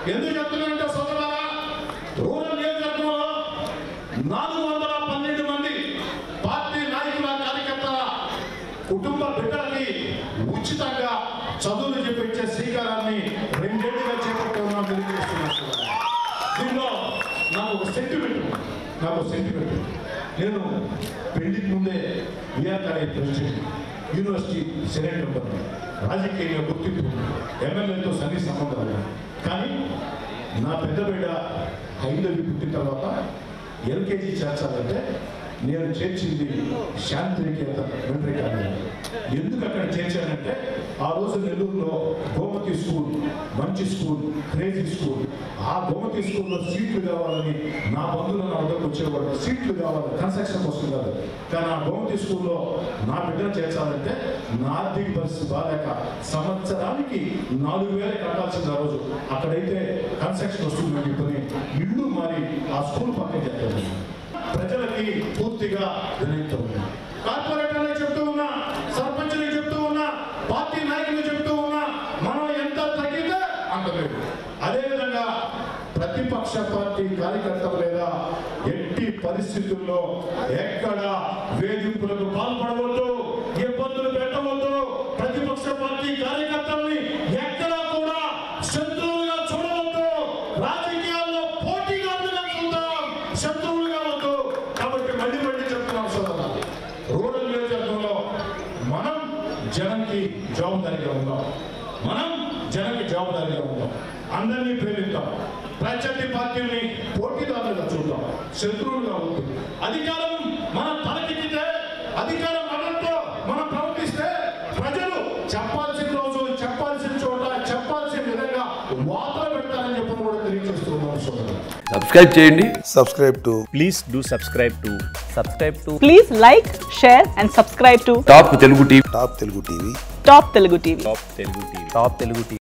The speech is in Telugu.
ఎందుకు చెప్తున్నానంటే సోదరులారా రూరల్ నియోజకవర్గంలో నాలుగు వందల పన్నెండు మంది పార్టీ నాయకుల కార్యకర్తల కుటుంబ బిడ్డలకి ఉచితంగా చదువులు చెప్పించే శ్రీకారాన్ని రెండేళ్లుగా చేపట్టి ఉన్నాం తెలియజేస్తున్నాను సోదరులారా. దీనిలో నాకు ఒక సెంటిమెంట్ ఉంది. నాకు ఒక సెంటిమెంట్ ఉంది. నేను పెళ్లికి ముందే VRRI president university senate member రాజకీయంగా గుర్తింపు ఉంది. ఎమ్మెల్యేతో సన్ని సంబంధాలు ఉన్నాయి. కానీ నా పెద్ద బిడ్డ హైందవి పుట్టిన తర్వాత ఎల్కేజీ చేర్చాలంటే నేను చేర్చింది శాంతినికేతన్ మిలిటరీ కాలేజ్ ఎందుకు అక్కడ చేర్చానంటే ఆ రోజు నెల్లూరులో గోమతి స్కూల్ మంచి స్కూల్ క్రేజీ స్కూల్ ఆ గోమతి స్కూల్లో సీట్లు కావాలని నా బంధువులు నా వద్దకు వచ్చేవాడు సీట్లు కావాలి కన్స్ట్రక్షన్ కోసం కాదు కానీ ఆ గోమతి స్కూల్లో నా బిడ్డను చేర్చాలంటే నా ఆర్థిక పరిస్థితి బాగాలేక సంవత్సరానికి నాలుగు వేలు కట్టాల్సింది ఆ రోజు అక్కడైతే కన్స్ట్రక్షన్ వస్తుందని చెప్పని ఇల్లు మారి ఆ స్కూల్ పక్కన చెప్పారు ప్రజలకి పూర్తిగా వినయితం ఉంది కార్పొరేటర్లు చెప్తూ ఉన్నా సర్పంచులు చెప్తూ ఉన్నా పార్టీ నాయకులు చెప్తూ ఉన్నా మనం ఎంత తగ్గితే అంత లేదు అదేవిధంగా ప్రతిపక్ష పార్టీ కార్యకర్తలు లేదా ఎట్టి పరిస్థితుల్లో ఎక్కడ వేధింపులకు పాల్పడవద్దు ఇబ్బందులు పెట్టవద్దు ప్రతిపక్ష పార్టీ కార్యకర్తల్ని ఎక్కడా కూడా శత్రువులుగా చూడవద్దు రాజకీయాల్లో పోటీగాడులుగా చూద్దాం శత్రువులుగా వద్దు కాబట్టి మళ్ళీ మళ్ళీ చెప్తున్నాం సోదర రూరల్ నియోజకవర్గంలో మనం జనంకి జవాబుదారీగా ఉందాం మనం జనానికి జవాబుదారీగా ఉందాం అందరినీ ప్రేమిద్దాం ప్రత్యర్థి పార్టీల్ని పోటీదారులుగా చూద్దాం శత్రువులుగా వద్దు అధికారం మన తలకెక్కితే అధికారం మనతో మనం ప్రవర్తిస్తే ప్రజలు చెప్పాల్సిన రోజు చెప్పాల్సిన చోట చెప్పాల్సిన విధంగా వార్తలు పెడతారని చెప్పి కూడా తెలియజేస్తూ ఉన్నాం సోదరు సబ్స్క్రైబ్ చేయండి subscribe to please do subscribe to subscribe to Please like, share, and subscribe to top Telugu TV Top Telugu TV. Top Telugu TV. top telugu tv top telugu tv